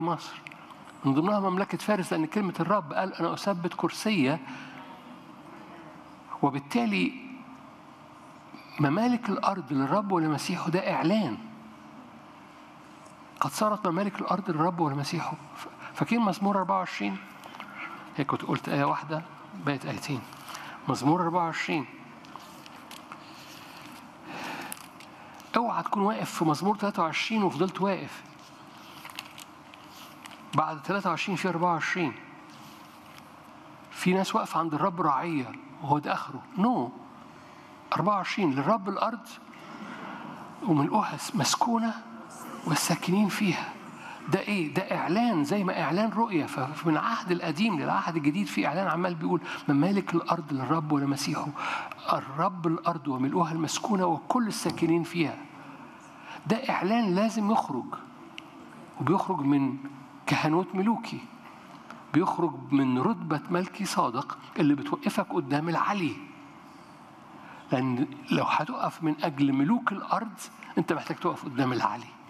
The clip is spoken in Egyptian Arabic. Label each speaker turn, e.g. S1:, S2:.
S1: مصر من ضمنها مملكة فارس لأن كلمة الرب قال أنا أثبت كرسية وبالتالي ممالك الأرض للرب ولمسيحه ده إعلان قد صارت ممالك الأرض للرب ولمسيحه فاكرين مزمور 24 هيك كنت قلت آية واحدة بقت آيتين مزمور 24 اوعى تكون واقف في مزمور 23 وفضلت واقف بعد 23 في 24 في ناس واقفة عند الرب رعية وهو ده آخره نو no. 24 للرب الأرض وملؤها مسكونة والساكنين فيها ده ايه؟ ده اعلان زي ما اعلان رؤيه فمن العهد القديم للعهد الجديد في اعلان عمال بيقول ممالك الارض للرب ولمسيحه الرب الارض وملؤها المسكونه وكل الساكنين فيها ده اعلان لازم يخرج وبيخرج من كهنوت ملوكي بيخرج من رتبة ملكي صادق اللي بتوقفك قدام العلي لأن لو هتقف من أجل ملوك الأرض أنت محتاج تقف قدام العلي